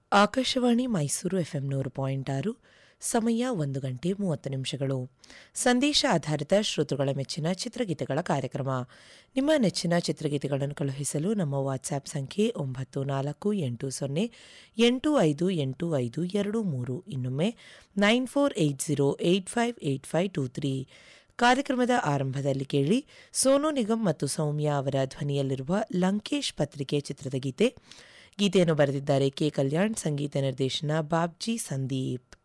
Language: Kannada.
ಆಕಾಶವಾಣಿ ಮೈಸೂರು ಎಫ್ಎಂ ನೂರು ಪಾಯಿಂಟ್ ಆರು ಸಮಯ ಒಂದು ಗಂಟೆ ಮೂವತ್ತು ನಿಮಿಷಗಳು ಸಂದೇಶ ಆಧಾರಿತ ಶ್ರೋತೃಗಳ ಮೆಚ್ಚಿನ ಚಿತ್ರಗೀತೆಗಳ ಕಾರ್ಯಕ್ರಮ ನಿಮ್ಮ ನೆಚ್ಚಿನ ಚಿತ್ರಗೀತೆಗಳನ್ನು ಕಳುಹಿಸಲು ನಮ್ಮ ವಾಟ್ಸ್ಆ್ಯಪ್ ಸಂಖ್ಯೆ ಒಂಬತ್ತು ನಾಲ್ಕು ಎಂಟು ಸೊನ್ನೆ ಎಂಟು ಐದು ಎಂಟು ಐದು ಎರಡು ಮೂರು ಇನ್ನೊಮ್ಮೆ nine four eight zero eight five eight five two three ಕಾರ್ಯಕ್ರಮದ ಆರಂಭದಲ್ಲಿ ಕೇಳಿ ಸೋನು ನಿಗಮ್ ಮತ್ತು ಸೌಮ್ಯ ಅವರ ಧ್ವನಿಯಲ್ಲಿರುವ ಲಂಕೇಶ್ ಪತ್ರಿಕೆ ಚಿತ್ರದ ಗೀತೆ ಗೀತೆಯನ್ನು ಬರೆದಿದ್ದಾರೆ ಕೆ ಕಲ್ಯಾಣ್ ಸಂಗೀತ ನಿರ್ದೇಶನ ಬಾಬ್ಜಿ ಸಂದೀಪ್